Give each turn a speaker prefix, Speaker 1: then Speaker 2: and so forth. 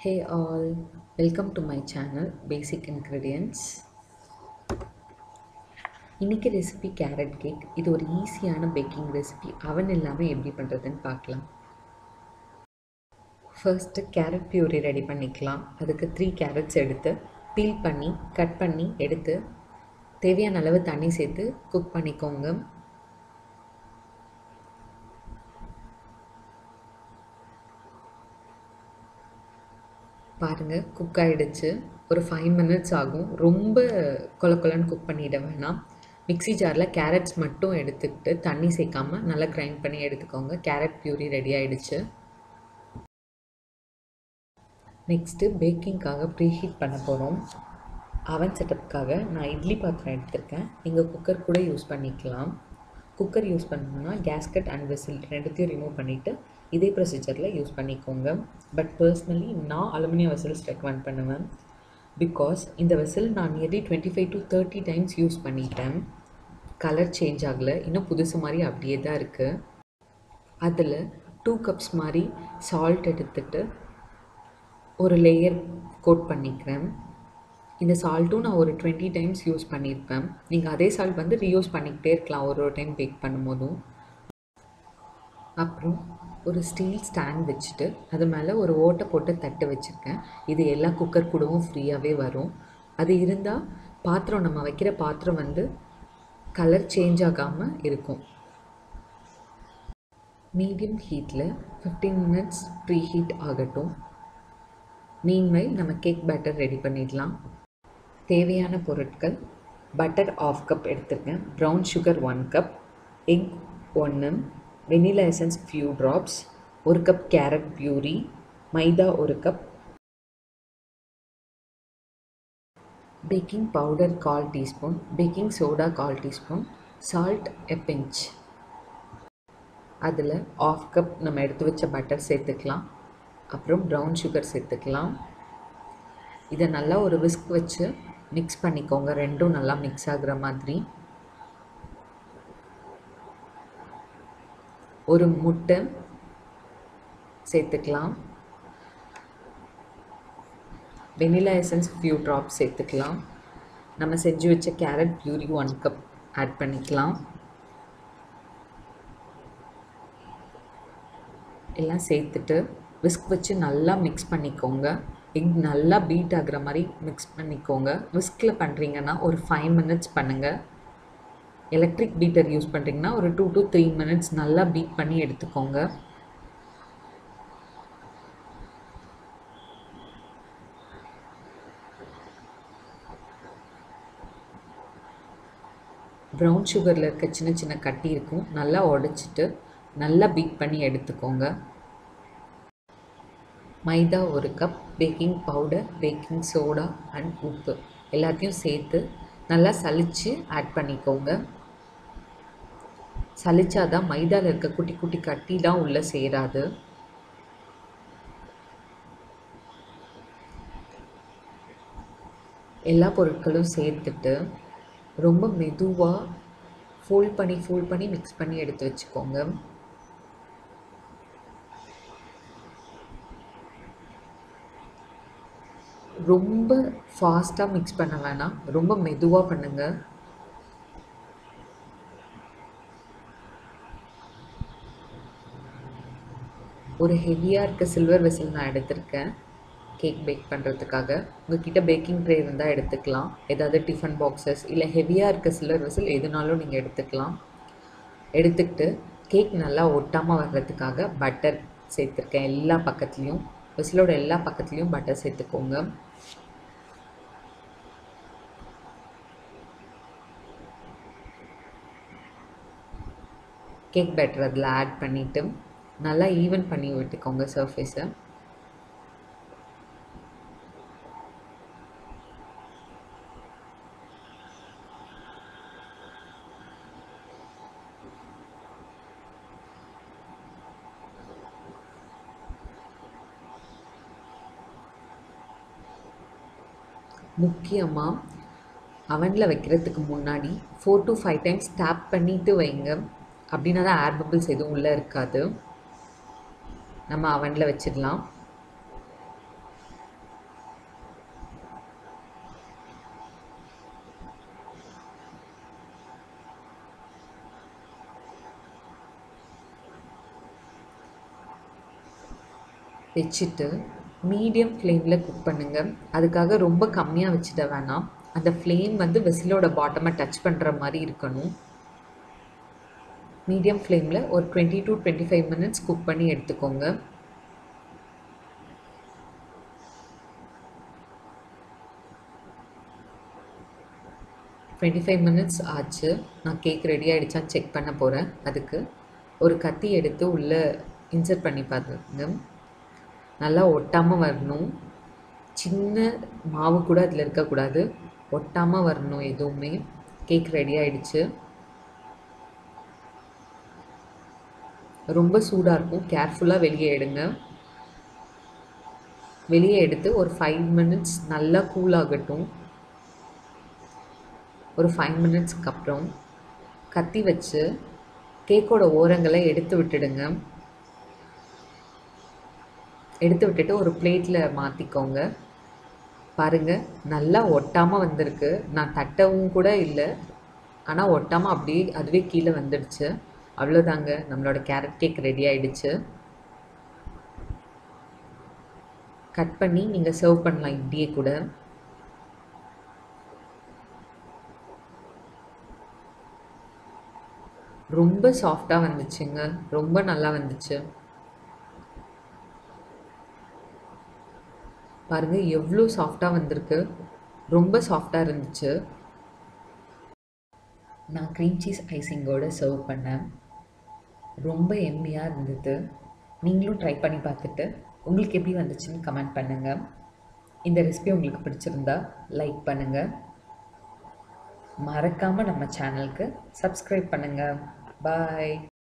Speaker 1: Hey all, welcome to my channel Basic Ingredients. இன்னைக்கு recipe carrot cake இது ஒரு ஈஸியான பேக்கிங் ரெசிபி அவன் இல்லாமல் எப்படி பண்ணுறதுன்னு பார்க்கலாம் ஃபர்ஸ்ட்டு கேரட் பியூரி ரெடி பண்ணிக்கலாம் அதுக்கு த்ரீ கேரட்ஸ் எடுத்து பீல் பண்ணி கட் பண்ணி எடுத்து தேவையான அளவு தண்ணி சேர்த்து குக் பண்ணிக்கோங்க பாருங்கள் குக் ஆகிடுச்சு ஒரு ஃபைவ் மினிட்ஸ் ஆகும் ரொம்ப கொல கொலன்னு குக் பண்ணிட வேணாம் மிக்ஸி ஜாரில் கேரட்ஸ் மட்டும் எடுத்துக்கிட்டு தண்ணி சேர்க்காம நல்லா கிரைண்ட் பண்ணி எடுத்துக்கோங்க கேரட் பியூரி ரெடி ஆகிடுச்சு நெக்ஸ்ட்டு பேக்கிங்க்காக ப்ரீஹீட் பண்ண போகிறோம் அவன் செட்டப்புக்காக நான் இட்லி பாத்திரம் எடுத்திருக்கேன் நீங்கள் குக்கர் கூட யூஸ் பண்ணிக்கலாம் குக்கர் யூஸ் பண்ணணும்னா கேஸ்கட் அண்ட் விசில் ரெண்டுத்தையும் ரிமூவ் பண்ணிவிட்டு இதே ப்ரொசீஜரில் யூஸ் பண்ணிக்கோங்க பட் பர்சனலி நான் அலுமினியம் வெசல்ஸ் ரெக்கமெண்ட் பண்ணுவேன் பிகாஸ் இந்த வெசல் நான் nearly twenty five to thirty times use பண்ணிட்டேன் கலர் சேஞ்ச் ஆகலை இன்னும் புதுசு மாதிரி அப்படியே தான் இருக்குது அதில் டூ கப்ஸ் மாதிரி சால்ட் எடுத்துட்டு ஒரு லேயர் கோட் பண்ணிக்கிறேன் இந்த சால்ட்டும் நான் ஒரு டுவெண்ட்டி டைம்ஸ் யூஸ் பண்ணியிருப்பேன் நீங்கள் அதே சால்ட் வந்து ரீயூஸ் பண்ணிக்கிட்டே இருக்கலாம் ஒரு ஒரு டைம் பேக் பண்ணும்போதும் அப்புறம் ஒரு ஸ்டீல் ஸ்டாண்ட் வச்சுட்டு அது மேலே ஒரு ஓட்டை போட்டு தட்டு வச்சுருக்கேன் இது எல்லா குக்கர் கூடவும் ஃப்ரீயாகவே வரும் அது இருந்தால் பாத்திரம் நம்ம வைக்கிற பாத்திரம் வந்து கலர் சேஞ்ச் ஆகாமல் இருக்கும் மீடியம் ஹீட்டில் ஃபிஃப்டீன் மினிட்ஸ் ப்ரீ ஹீட் ஆகட்டும் மீன்வைல் நம்ம கேக் பேட்டர் ரெடி பண்ணிடலாம் தேவையான பொருட்கள் பட்டர் ஆஃப் கப் எடுத்துருக்கேன் brown sugar one cup egg ஒன்று வெனிலா எசன்ஸ் ஃபியூ ட்ராப்ஸ் ஒரு கப் கேரட் பியூரி மைதா ஒரு கப் பேக்கிங் பவுடர் கால் டீஸ்பூன் பேக்கிங் சோடா கால் டீஸ்பூன் சால்ட் எ பிஞ்ச் அதில் ஆஃப் கப் நம்ம எடுத்து வச்ச பட்டர் சேர்த்துக்கலாம் அப்புறம் ப்ரௌன் சுகர் சேர்த்துக்கலாம் இதை நல்லா ஒரு விஸ்க் வச்சு மிக்ஸ் பண்ணிக்கோங்க ரெண்டும் நல்லா மிக்ஸ் ஆகுற மாதிரி ஒரு முட்டை சேர்த்துக்கலாம் வெனிலா எசன்ஸ் ஃபியூ ட்ராப்ஸ் சேர்த்துக்கலாம் நம்ம செஞ்சு வச்ச carrot puree one cup add பண்ணிக்கலாம் எல்லாம் சேர்த்துட்டு விஸ்க் வச்சு நல்லா மிக்ஸ் பண்ணிக்கோங்க எக் நல்லா பீட் ஆகுற மாதிரி மிக்ஸ் பண்ணிக்கோங்க விஸ்கில் பண்ணுறீங்கன்னா ஒரு ஃபைவ் மினிட்ஸ் பண்ணுங்கள் எலக்ட்ரிக் பீட்டர் யூஸ் பண்ணுறீங்கன்னா ஒரு டூ டு த்ரீ மினிட்ஸ் நல்லா பீட் பண்ணி எடுத்துக்கோங்க ப்ரௌன் சுகரில் இருக்க சின்ன சின்ன கட்டி இருக்கும் நல்லா உடச்சிட்டு நல்லா பீட் பண்ணி எடுத்துக்கோங்க மைதா ஒரு cup baking powder baking soda and உப்பு எல்லாத்தையும் சேர்த்து நல்லா சலித்து ஆட் பண்ணிக்கோங்க சலிச்சாதான் மைதாவில் இருக்க குட்டி குட்டி கட்டிலாம் உள்ளே சேராது எல்லா பொருட்களும் சேர்த்துட்டு ரொம்ப மெதுவாக ஃபோல்ட் பண்ணி ஃபோல்ட் பண்ணி மிக்ஸ் பண்ணி எடுத்து வச்சுக்கோங்க ரொம்ப ஃபாஸ்ட்டாக மிக்ஸ் பண்ண வேணாம் ரொம்ப மெதுவாக பண்ணுங்கள் ஒரு ஹெவியாக இருக்க சில்வர் வெசல் நான் எடுத்திருக்கேன் கேக் பேக் பண்ணுறதுக்காக உங்ககிட்ட பேக்கிங் ட்ரே இருந்தால் எடுத்துக்கலாம் ஏதாவது டிஃபன் பாக்ஸஸ் இல்லை ஹெவியாக இருக்க சில்வர் வெசல் எதுனாலும் நீங்கள் எடுத்துக்கலாம் எடுத்துக்கிட்டு கேக் நல்லா ஒட்டாமல் வர்றதுக்காக பட்டர் சேர்த்துருக்கேன் எல்லா பக்கத்துலேயும் விசிலோட எல்லா பக்கத்துலேயும் பட்டர் சேர்த்துக்கோங்க கேக் பேட்டர் அதில் ஆட் பண்ணிவிட்டு நல்லா ஈவன் பண்ணி விட்டுக்கோங்க சர்ஃபேஸை முக்கியமாக அவனில் வைக்கிறதுக்கு முன்னாடி four to five times tap பண்ணிவிட்டு வைங்க அப்படின்னா தான் ஏர் பபிள்ஸ் எதுவும் உள்ளே இருக்காது நம்ம அவனில் வச்சிடலாம் வச்சுட்டு மீடியம் ஃப்ளேமில் குக் பண்ணுங்கள் அதுக்காக ரொம்ப கம்மியாக வச்சுட வேணாம் அந்த ஃப்ளேம் வந்து வெசிலோட பாட்டமை டச் பண்ணுற மாதிரி இருக்கணும் மீடியம் ஃப்ளேமில் ஒரு twenty to twenty five minutes cook பண்ணி எடுத்துக்கோங்க டுவெண்ட்டி ஃபைவ் மினிட்ஸ் ஆச்சு நான் கேக் ரெடி ஆகிடுச்சான்னு செக் பண்ண போகிறேன் அதுக்கு ஒரு கத்தி எடுத்து உள்ளே இன்சர்ட் பண்ணி பார்த்துங்க நல்லா ஒட்டாமல் வரணும் சின்ன மாவு கூட அதில் இருக்கக்கூடாது ஒட்டாமல் வரணும் எதுவுமே கேக் ரெடி ஆகிடுச்சு ரொம்ப சூடாக இருக்கும் கேர்ஃபுல்லாக வெளியே எடுங்க வெளியே எடுத்து ஒரு ஃபைவ் மினிட்ஸ் நல்லா கூல் ஆகட்டும் ஒரு ஃபைவ் மினிட்ஸ்க்கு அப்புறம் கத்தி வச்சு கேக்கோட ஓரங்களை எடுத்து விட்டுடுங்க எடுத்து விட்டுட்டு ஒரு பிளேட்டில் மாற்றிக்கோங்க பாருங்கள் நல்லா ஒட்டாமல் வந்திருக்கு நான் தட்டவும் கூட இல்லை ஆனால் ஒட்டாமல் அப்படியே அதுவே கீழே வந்துடுச்சு அவ்வளோதாங்க நம்மளோட கேரட் கேக் ரெடி ஆயிடுச்சு கட் பண்ணி நீங்கள் சர்வ் பண்ணலாம் இப்படியே கூட ரொம்ப சாஃப்டாக வந்துச்சுங்க ரொம்ப நல்லா வந்துச்சு பாருங்கள் எவ்வளோ சாஃப்டாக வந்திருக்கு ரொம்ப சாஃப்டாக இருந்துச்சு நான் க்ரீம் சீஸ் ஐசிங்கோடு சர்வ் பண்ணேன் ரொம்ப எம்மியாக இருந்தது நீங்களும் ட்ரை பண்ணி பார்த்துட்டு உங்களுக்கு எப்படி வந்துச்சுன்னு கமெண்ட் பண்ணுங்கள் இந்த ரெசிபி உங்களுக்கு பிடிச்சிருந்தா லைக் பண்ணுங்கள் மறக்காமல் நம்ம சேனலுக்கு சப்ஸ்கிரைப் பண்ணுங்கள் பாய்